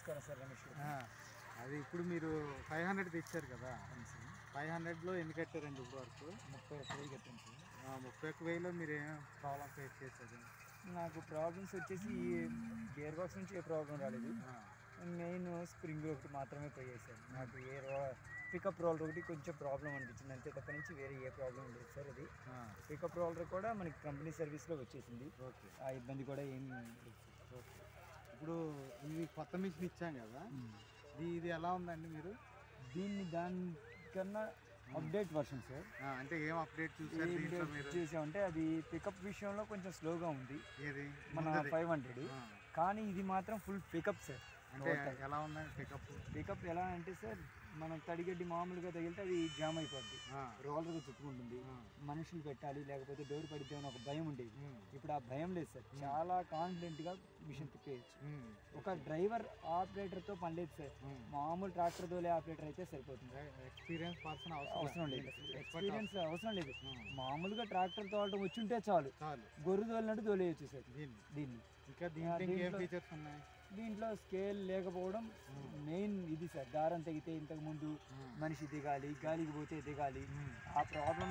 నమస్కారం సార్ రమేష్ గారు. ఆ, అది ఇప్పుడు మీరు ఫైవ్ హండ్రెడ్ తెచ్చారు కదా అవును సార్. ఫైవ్ హండ్రెడ్లో ఎన్ని కట్టారండి ఇప్పుడు వరకు ముప్పై ఒక్క వేలు కట్టాను సార్ ఆ, ముప్పై ఒక్క వేలో మీరు ఏం ప్రాబ్లం ఫేస్ చేశారు నాకు ప్రాబ్లమ్స్ వచ్చేసి గేర్ బాక్స్ నుంచి ఏ ప్రాబ్లం రాలేదు ఆ, మెయిన్ స్ప్రింగ్ ఒకటి మాత్రమే పోయాయి సార్ నాకు ఏ పికప్ రోలర్ ఒకటి కొంచెం ప్రాబ్లం అనిపించింది అంతే తప్ప నుంచి వేరే ఏ ప్రాబ్లం లేదు సార్ అది ఆ, పికప్ రోలర్ కూడా మనకి కంపెనీ సర్వీస్లో వచ్చేసింది ఓకే ఆ ఇబ్బంది కూడా ఏం లేదు సార్. ఓకే ఇప్పుడు ఇది కొత్త మిషన్ ఇచ్చాం కదా ఇది ఇది ఎలా ఉందండి మీరు దీన్ని దానికన్నా అప్డేట్ వర్షన్ సార్ ఆ, అంటే ఏం అప్డేట్ చూసారు దీంట్లో మీరు చేసామంటే అది పికప్ విషయంలో కొంచెం స్లోగా ఉంది ఏది మన ముందది. ఫైవ్ హండ్రెడ్ ఆ, కానీ ఇది మాత్రం ఫుల్ పికప్ సార్ అంటే ఎలా ఉందండి పికప్ పికప్ ఎలా అంటే సార్ మనం తడిగడ్డి మామూలుగా తగిలితే అది జామ్ అయిపోద్ది రోలర్గా చుట్టుకుంటుంది మనుషులు పెట్టాలి లేకపోతే డోర్ పడితే అని ఒక భయం ఉండేది ఇప్పుడు ఆ భయం లేదు సార్ చాలా కాన్ఫిడెంట్గా మిషన్ తిప్పేయచ్చు ఒక డ్రైవర్ ఆపరేటర్తో పని లేదు సార్ మామూలు ట్రాక్టర్ తోలే ఆపరేటర్ అయితే సరిపోతుంది ఎక్స్పీరియన్స్ పర్సన్ అవసరం లేదు ఎక్స్పీరియన్స్ అవసరం లేదు Hmm. మామూలుగా ట్రాక్టర్ తోలటం వచ్చి ఉంటే చాలు చాలు గొర్రె తోలినట్టు తోలేయచ్చు సార్ దీన్ని దీన్ని ఇంకా దీంట్లో ఇంకేం దీంట్లో- ఫీచర్స్ ఉన్నాయి దీంట్లో స్కేల్ లేకపోవడం మెయిన్ ఇది సార్ దారం తెగితే ఇంతకు ముందు మనిషి దిగాలి గాలికి పోతే దిగాలి ఆ ప్రాబ్లం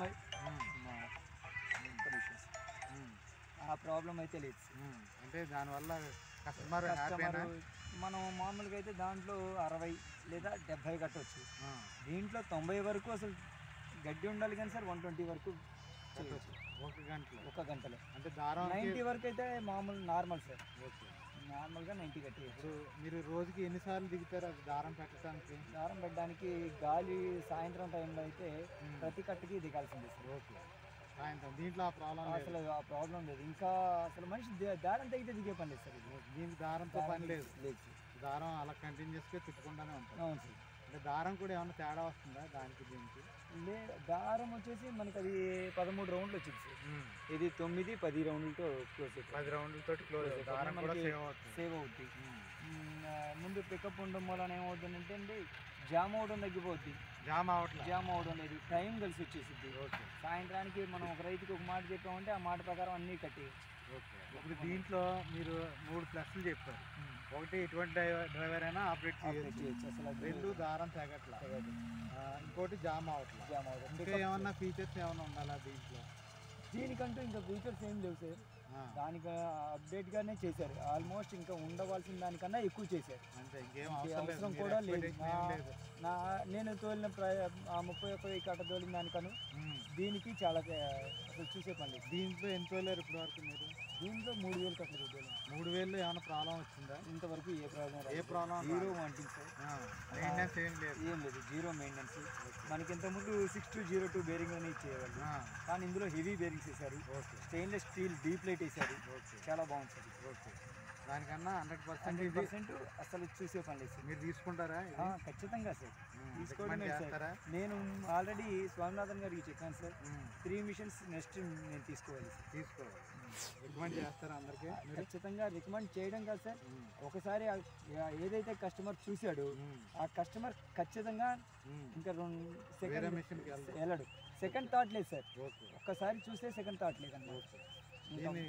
ఆ ప్రాబ్లం అయితే లేదు సార్. అంటే దానివల్ల కస్టమర్ హ్యాపీనా కస్టమర్ మనం మామూలుగా అయితే దాంట్లో అరవై లేదా డెబ్భై కట్టవచ్చు దీంట్లో తొంభై వరకు అసలు గడ్డి ఉండాలి కానీ సార్ వన్ ట్వంటీ వరకు చేయొచ్చు. ఒక గంటలో ఒక గంటలో అంటే దారం నైంటీ వరకు అయితే మామూలు నార్మల్ సార్ ఓకే నార్మల్గా నైంటీ కట్టేయచ్చు ఇప్పుడు మీరు రోజుకి ఎన్నిసార్లు దిగుతారు అది దారం పెట్టడానికి దారం పెట్టడానికి గాలి సాయంత్రం టైంలో అయితే ప్రతి కట్టుకి దిగాల్సిందే సార్ ఓకే సాయంత్రం దీంట్లో ఆ ప్రాబ్లం లేదు అసలు ఆ ప్రాబ్లం లేదు ఇంకా అసలు మనిషి దే- దారం తెగితే దిగే పని లేదు సార్ ఇది దీనికి దారంతో పని లేదు లేదు సార్. దారం అలా కంటిన్యూస్గా తిప్పుకుంటానే ఉంటుంది అవును సార్ అంటే దారం కూడా ఏమైనా తేడా వస్తుందా దానికి దీనికి లే దారం వచ్చేసి మనకి అది పదమూడు రౌండ్లు వచ్చింది సార్ ఇది తొమ్మిది పది రౌండ్లతో క్లోజ్ అయిపోయింది పది రౌండ్లతో క్లోజ్ Close దారం అయిపోతుంది. కూడా మనకి సేవ్ అవుతుంది సేవ్ అవుద్ది మ్, ఆ, ముందు పికప్ ఉండడం వలన ఏమవుతుందంటే అండి జామ్ అవడం తగ్గిపోద్ది జామ్ అవట్లేదు జామ్ అవడం లేదు టైం కలిసి వచ్చేసిద్ది ఓకే సాయంత్రానికి మనం ఒక రైతుకి ఒక మాట చెప్పామంటే ఆ మాట ప్రకారం అన్నీ కట్టేయచ్చు ఓకే ఇప్పుడు దీంట్లో మీరు మూడు ప్లస్లు చెప్పారు ఒకటి ఎటువంటి డ్రైవర్ డ్రైవర్ అయినా ఆపరేట్ చేయొచ్చు చేయొచ్చు అసలు అది రెండు దారం తెగట్లా తెగదు. ఆ, ఇంకోటి జామ్ అవట్లా జామ్ అవడం ఇంకా ఏమన్నా ఫీచర్స్ ఏమైనా ఉండాలా దీంట్లో దీనికంటూ ఇంకా ఫీచర్స్ ఏం లేవు సార్ ఆ, దానికి అప్డేట్గానే చేశారు ఆల్మోస్ట్ ఇంకా ఉండవలసిన దానికన్నా ఎక్కువ చేశారు అంతే ఇంకేం ఇంకే అవసరం లేదు అవసరం మీరు కూడా లేదు expectation ఏం నా- లేదు నా నేను తోలిన ప్ర- ఆ ముప్పై ఒక్క వెయ్యి కట్ట తోలిన దానికను ఉమ్. దీనికి చాలా తే- అసలు చూసే పని లేదు దీంట్లో ఎంత వెళ్ళారు ఇప్పటి వరకు మీరు దీంట్లో మూడు వేలు కట్టలేదు తోలిన మూడు వేలు ఏమైనా ప్రాబ్లం వచ్చిందా ఇంతవరకు ఏ ప్రాబ్లం ఏ problem zero wanting sir maintenance ఏం లేదు ఏం లేదు జీరో మెయింటెనెన్స్ మనకి ఇంతకుముందు six two zero two bearing అని ఇచ్చేవాళ్ళు ఆ, కానీ ఇందులో హెవీ బేరింగ్స్ వేశారు okay stainless steel deep plate వేశారు ఓకే చాలా బాగుంది సార్ ఓకే దానికన్నా హండ్రెడ్ పర్సెంట్ హండ్రెడ్ ఇది పర్సెంట్ అసలు చూసే పని లేదు సార్ మీరు తీసుకుంటారా ఇది? ఆ, ఖచ్చితంగా సార్ ఉమ్, తీసుకోవడమే recommend సార్ చేస్తారా నేను ఆల్రెడీ స్వామినాథన్ గారికి చెప్పాను sir um, three machines next నేను తీసుకోవాలి సార్ తీసుకోవాలి రికమెండ్ చేస్తారా అందరికీ మీరు ఖచ్చితంగా రికమెండ్ చేయడం కాదు సార్ ఉమ్, ఒకసారి ఆ- ఏదైతే కస్టమర్ చూశాడో ఉమ్, ఆ కస్టమర్ ఖచ్చితంగా ఉమ్. ఇంకా రెండు వేరే సెకండ్ మిషన్కి వెళ్దాం వెళ్ళడు సెకండ్ థాట్ లేదు సార్ ఓకే ఒక్కసారి చూస్తే సెకండ్ థాట్ లేదు అన్నమాట ఓకే దీన్ని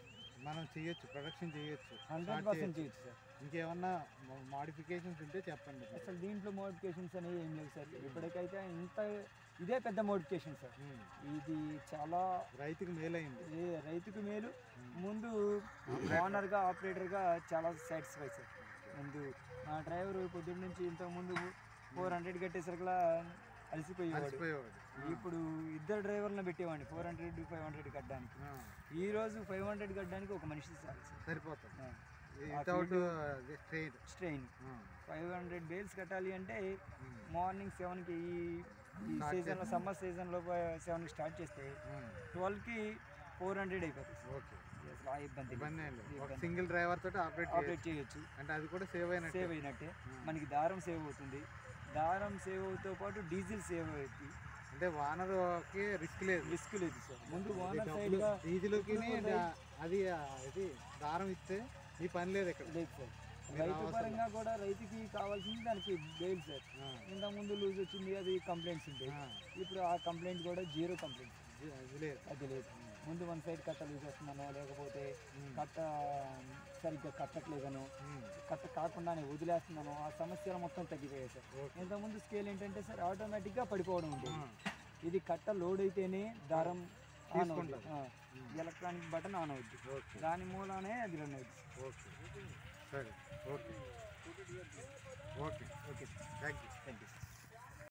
మనం చేయొచ్చు ప్రొడక్షన్ చేయొచ్చు హండ్రెడ్ Start పర్సెంట్ చేయొచ్చు. చేయొచ్చు సార్ ఇంకేమన్నా మాడిఫికేషన్స్ ఉంటే చెప్పండి అసలు దీంట్లో మోడిఫికేషన్స్ అనేవి ఏం లేవు సార్ ఇప్పటికైతే ఇంత ఇదే పెద్ద మోడిఫికేషన్ సార్ ఉమ్, ఇది చాలా రైతుకి మేలైంది ఏ రైతుకు మేలు ముందు ఓనర్గా ఆపరేటర్గా చాలా సాటిస్ఫై సార్ ముందు మా డ్రైవర్ పొద్దున్న నుంచి ఇంతకు ముందు ఫోర్ హండ్రెడ్ కట్టేసరికలా అలసిపోయేవాడు అలసిపోయేవాడు ఇప్పుడు ఇద్దరు డ్రైవర్లను పెట్టేవాడిని ఫోర్ హండ్రెడ్ ఫైవ్ హండ్రెడ్ కట్టడానికి ఆ, ఈ రోజు ఫైవ్ హండ్రెడ్ కట్టడానికి ఒక మనిషి చాలు సార్ సరిపోతుంది without strain strain five hundred bales కట్టాలి అంటే మార్నింగ్ సెవెన్కి ఈ ఈ Start సీజన్లో సమ్మర్ సీజన్లో సెవెన్కి స్టార్ట్ చేస్తే ట్వెల్వ్కి ఫోర్ హండ్రెడ్ అయిపోతుంది సార్ ఓకే అసలు ఆ ఇబ్బంది లేదు. ఇబ్బంది ఏం లేదు ఒక ఇబ్బంది. సింగిల్ డ్రైవర్ తోటి ఆపరేట్ ఆపరేట్ చేయొచ్చు అంటే అది కూడా సేవ్ అయినట్టు సేవ్ అయినట్టే మనకి దారం సేవ్ అవుతుంది దారం సేవ్ అవుతో పాటు డీజిల్ సేవ్ అవుతుంది అంటే వానర్కి రిస్క్ లేదు రిస్క్ లేదు సార్ ముందు ఓనర్ సైడ్గా డీజిల్కి అది ఆ, ఇది దారం ఇస్తే ఈ పని లేదు ఇక్కడ లేదు సార్ మీరు రైతు అవసరం పరంగా కూడా రైతుకి కావాల్సింది దానికి బెయిల్ సార్ ఆ, ఇంత ముందు లూజ్ వచ్చింది అది కంప్లైంట్స్ ఉంటాయి ఆ, ఇప్పుడు ఆ కంప్లైంట్ కూడా జీరో కంప్లైంట్ ఇది- అది లేదు అది లేదు ముందు వన్ సైడ్ కట్ట లూజ్ వస్తుందనో లేకపోతే కట్ట సరిగ్గా కట్టట్లేదనో కట్ట కాకుండానే వదిలేస్తున్నాను ఆ సమస్యలు మొత్తం తగ్గిపోయాయి సార్ ఓకే. ఇంతకుముందు స్కేల్ ఏంటంటే సార్ ఆటోమేటిక్గా పడిపోవడం ఉండేది ఇది కట్ట లోడ్ అయితేనే దారం ఆన్ అవుతుంది తీసుకుంటుంది. ఎలక్ట్రానిక్ బటన్ ఆన్ అవుద్ది ఓకే దాని మూలానే అది రన్ అవుద్ది ఓకే సరే okay okay okay thank you thank you